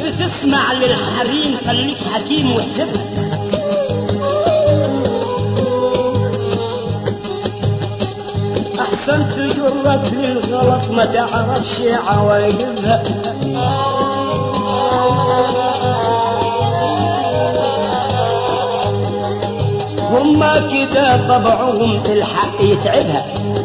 بتسمع للحريم خليك حكيم واحسبها احسن تجرك للغلط ما تعرفش عواقبها هما كده طبعهم الحق يتعبها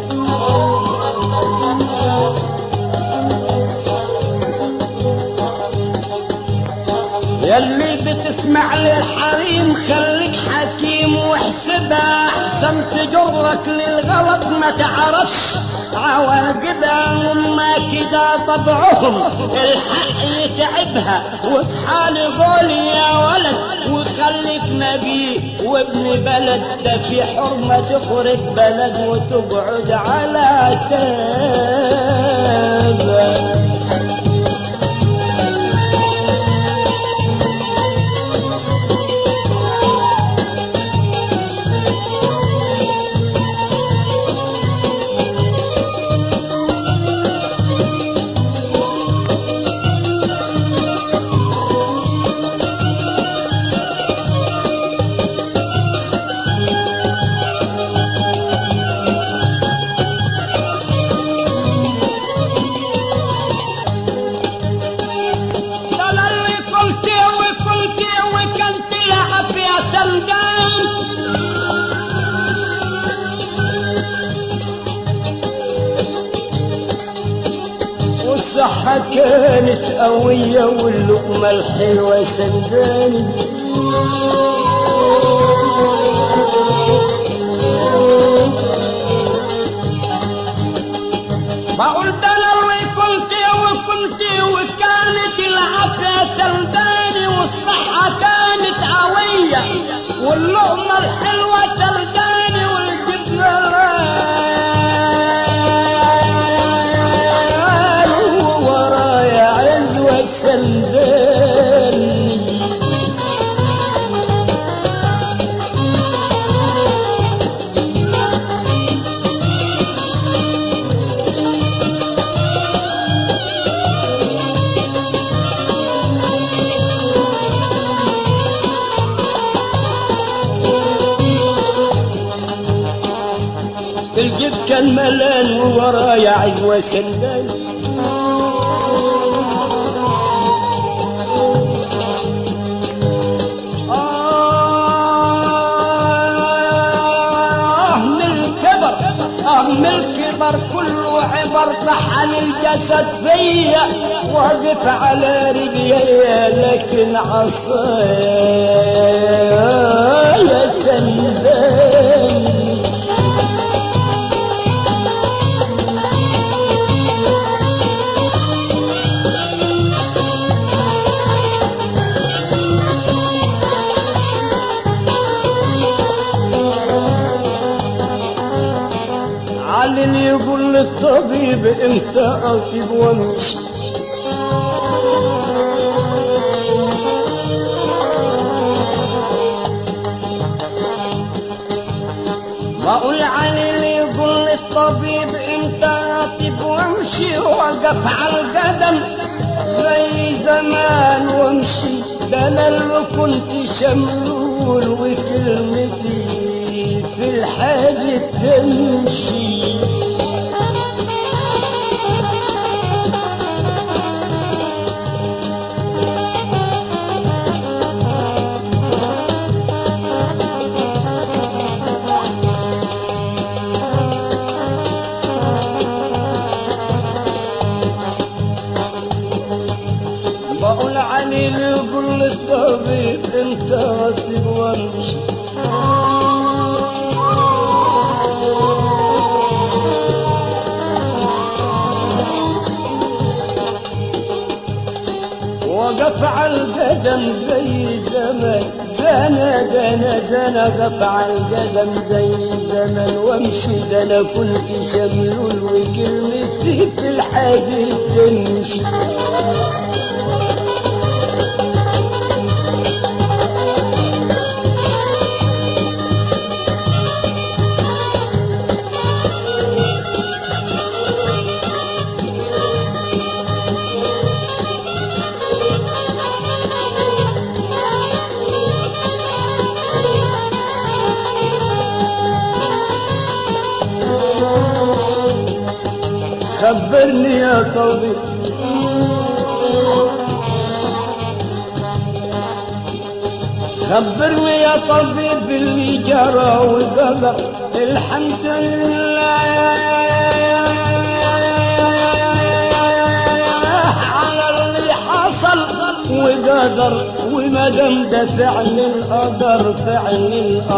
يلي بتسمع للحريم خليك حكيم واحسبها احسن تجرك للغلط ما تعرفش عواقبها هما كده طبعهم الحق يتعبها وفي حال قول يا ولد وخليك نبي وابن بلد ده في حرمة تخرج بلد وتقعد على تابه ده أنا اللي قلت وقلت وكنت لعب يا سندان والصحة كانت قوية واللقمة الحلوة سنداني بقول ده انا اللي كنت وكنت وكانت العافية سلداني والصحة كانت قوية واللقمة الحلوة سلداني والجبنة ران ورايا عزوة سلداني الجيب كان ملان وورايا عزوة سندان آه من الكبر آه من الكبر كله عبر طحن الجسد فيا واقف على رجلي لكن عصايا سندان علن يقول للطبيب انت اطيب وامشي بقول علن يقول للطبيب انت اطيب وامشي وقف على القدم زي زمان وامشي ده انا اللي كنت شملول وكلمتي في الحاجة تمشي بقول علي يقول للطبيب انت رتب وامشي وقف على القدم زي زمان دنا دنا دنا قف على القدم زي زمان وامشي ده انا كنت شملول وكلمتي في الحديد تمشي خبرني يا طبيب خبرني يا طبيب اللي جرى وقدر الحمد لله على اللي حصل وقدر وما دام ده فعل القدر فعل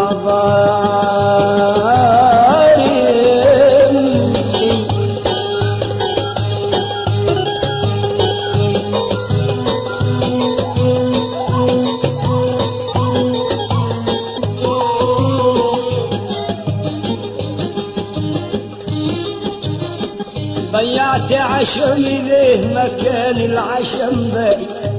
القدر يمشي ضيعت عشم ليه مكان العشم باقي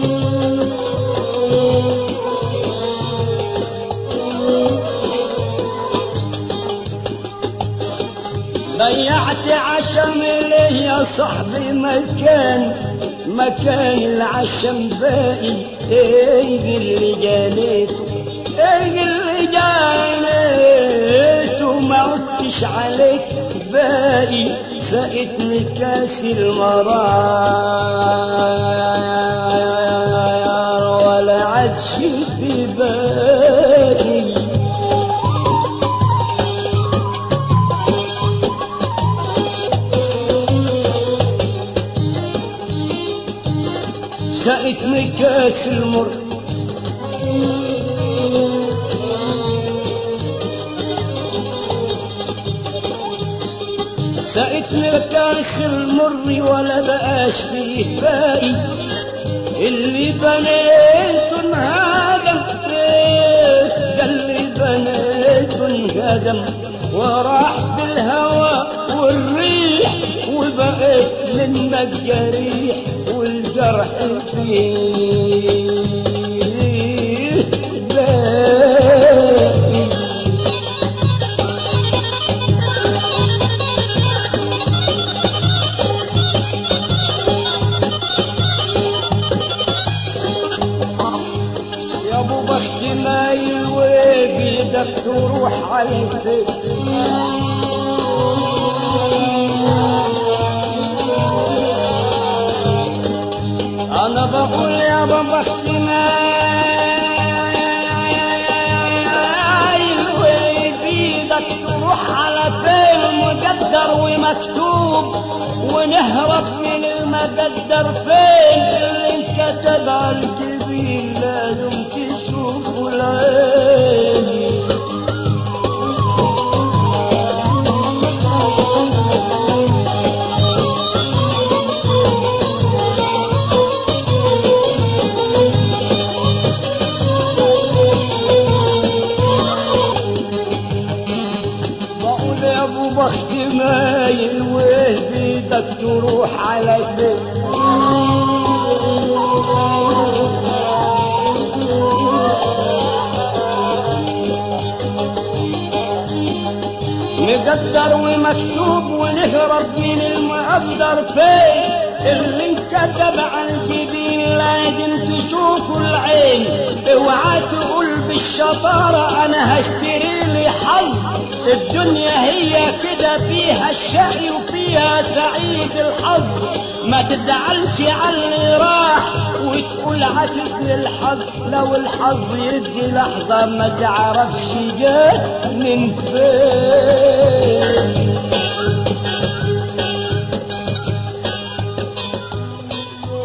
ضيعت عشم ليه يا صاحبي مكان مكان العشم باقي ايه اللي جانيته ايه اللي جانيته ما عدتش عليك باقي سقتني كاس المرار ولا عادش في بالي سقتني كاس المر سقتني كاس المر ولا بقاش فيه باقي اللي بنيته انهدم ده اللي بنيته انهدم وراح بالهوى والريح وبقيت منك جريح والجرح فيه باقي يا ابو بخت مايل وبيدك تروح على البيت انا بقول يا ابو بخت مايل وبيدك تروح على فين مقدر ومكتوب ونهرب من المقدر فين اللي انكتب على الجبين لازم تشوفه العين بقول يا ابو بخت مايل وبيدك تروح على البيت مقدر ومكتوب ونهرب من المقدر فين اللي انكتب على الجبين لازم تشوفه العين اوعى تقول بالشطارة انا هشتري لي حظ الدنيا هي كده فيها الشقي وفيها سعيد الحظ ما تزعلش على اللي راح وتقول عكسني الحظ لو الحظ يدي لحظة ما تعرفش جات من فين